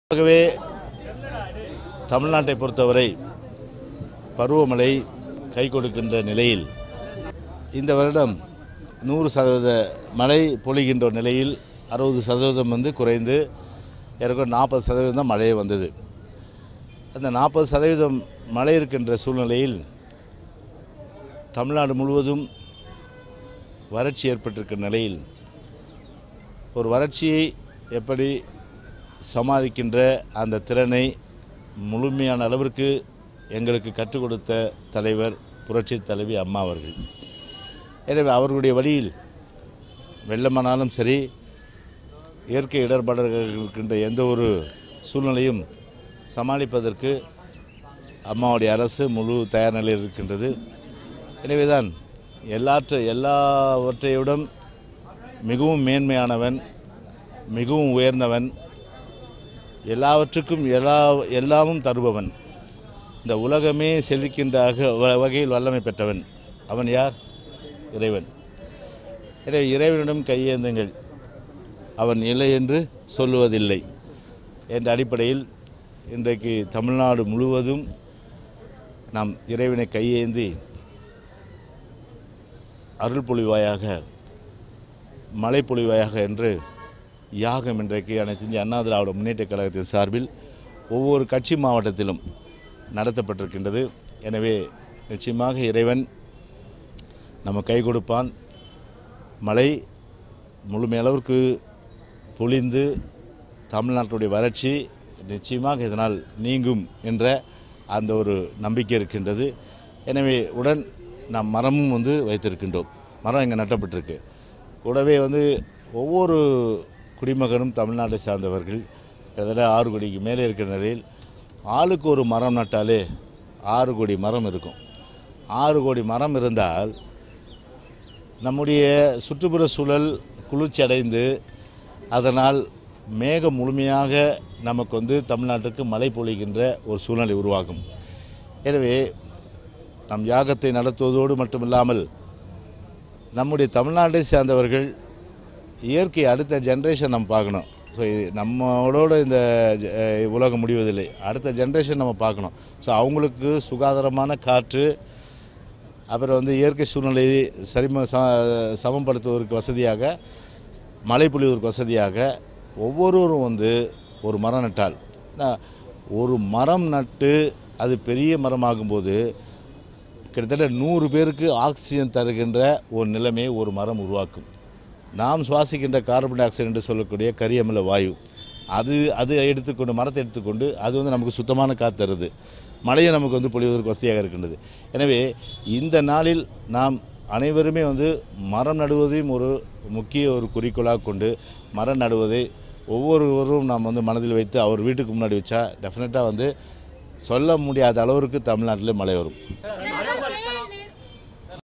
ஆகவே தமிழ்நாட்டை பொறுத்தவரை பருவமழை கை கொடுக்கின்ற நிலையில் இந்த வருடம் நூறு சதவீத மழை பொழிகின்ற நிலையில் அறுபது சதவீதம் வந்து குறைந்து ஏறக்குறைய நாற்பது சதவீதம் தான் மழை வந்தது அந்த நாற்பது சதவீதம் மழை இருக்கின்ற சூழ்நிலையில் தமிழ்நாடு முழுவதும் வறட்சி ஏற்பட்டிருக்கிற நிலையில் ஒரு வறட்சியை எப்படி சமாளிக்கின்ற அந்த திறனை முழுமையான அளவிற்கு எங்களுக்கு கற்றுக் கொடுத்த தலைவர் புரட்சி தலைவி அம்மா அவர்கள் எனவே அவர்களுடைய வழியில் வெள்ளமானாலும் சரி இயற்கை இடர்பாடுகள் இருக்கின்ற எந்த ஒரு சூழ்நிலையும் சமாளிப்பதற்கு அம்மாவுடைய அரசு முழு தயார் நிலையில் இருக்கின்றது எனவேதான் எல்லாற்ற எல்லாவற்றையுடன் மிகவும் மேன்மையானவன் மிகவும் உயர்ந்தவன் எல்லாவற்றுக்கும் எல்லா எல்லாமும் தருபவன் இந்த உலகமே செழிக்கின்ற அக- வ- வகையில் வல்லமை பெற்றவன் அவன் யார் இறைவன் எனவே இறைவனிடம் கையேந்துங்கள் அவன் இல்லை என்று சொல்லுவதில்லை என்ற அடிப்படையில் இன்றைக்கு தமிழ்நாடு முழுவதும் நாம் இறைவனை கையேந்தி அருள் பொழிவாயாக மழை பொழிவாயாக என்று யாகம் இன்றைக்கு அனைத்து இந்திய அண்ணா திராவிட முன்னேற்றக் கழகத்தின் சார்பில் ஒவ்வொரு கட்சி மாவட்டத்திலும் நடத்தப்பட்டிருக்கின்றது எனவே நிச்சயமாக இறைவன் நம்ம கை கொடுப்பான் மழை முழுமையளவிற்கு பொழிந்து தமிழ்நாட்டுடைய வறட்சி நிச்சயமாக இதனால் நீங்கும் என்ற அந்த ஒரு நம்பிக்கை இருக்கின்றது எனவே உடன் நாம் மரமும் வந்து வைத்திருக்கின்றோம் மரம் இங்கே நட்டப்பட்டிருக்கு கூடவே வந்து ஒவ்வொரு குடிமகனும் தமிழ்நாட்டை சார்ந்தவர்கள் கிட்டத்தட்ட ஆறு கோடிக்கு மேலே இருக்கிற நிலையில் ஆளுக்கு ஒரு மரம் நட்டாலே ஆறு கோடி மரம் இருக்கும் ஆறு கோடி மரம் இருந்தால் நம்முடைய சுற்றுப்புற சூழல் குளிர்ச்சி அடைந்து அதனால் மேகம் முழுமையாக நமக்கு வந்து தமிழ்நாட்டுக்கு மழை பொழிகின்ற ஒரு சூழ்நிலை உருவாகும் எனவே நம் யாகத்தை நடத்துவதோடு மட்டுமில்லாமல் நம்முடைய தமிழ்நாட்டை சேர்ந்தவர்கள் இயற்கை அடுத்த ஜென்ரேஷன் நம்ம பார்க்கணும் ஸோ நம்மளோட இந்த ஜ- அஹ் உலகம் முடிவதில்லை அடுத்த ஜென்ரேஷன் நம்ம பார்க்கணும் ஸோ அவங்களுக்கு சுகாதாரமான காற்று அப்புறம் வந்து இயற்கை சூழ்நிலையை சரிம ச சமப்படுத்துவதற்கு வசதியாக மழை பொழிவதற்கு வசதியாக ஒவ்வொருவரும் வந்து ஒரு மரம் நட்டால் நான் ஒரு மரம் நட்டு அது பெரிய மரமாகும்போது கிட்டத்தட்ட நூறு பேருக்கு ஆக்சிஜன் தருகின்ற ஒரு நிலைமையை ஒரு மரம் உருவாக்கும் நாம் சுவாசிக்கின்ற கார்பன் டை ஆக்சைடு என்று சொல்லக்கூடிய கரியமில வாயு அது அது எடுத்துக்கொண்டு மரத்தை எடுத்துக்கொண்டு அது வந்து நமக்கு சுத்தமான காற்று தருது மழையை நமக்கு வந்து பொழிவதற்கு வசதியாக இருக்கின்றது எனவே இந்த நாளில் நாம் அனைவருமே வந்து மரம் நடுவதையும் ஒரு முக்கிய ஒரு குறிக்கோளாக கொண்டு மரம் நடுவதை ஒவ்வொருவரும் நாம் வந்து மனதில் வைத்து அவர் வீட்டுக்கு முன்னாடி வச்சா டெஃபினட்டாக வந்து சொல்ல முடியாத அளவிற்கு தமிழ்நாட்டில் மழை வரும்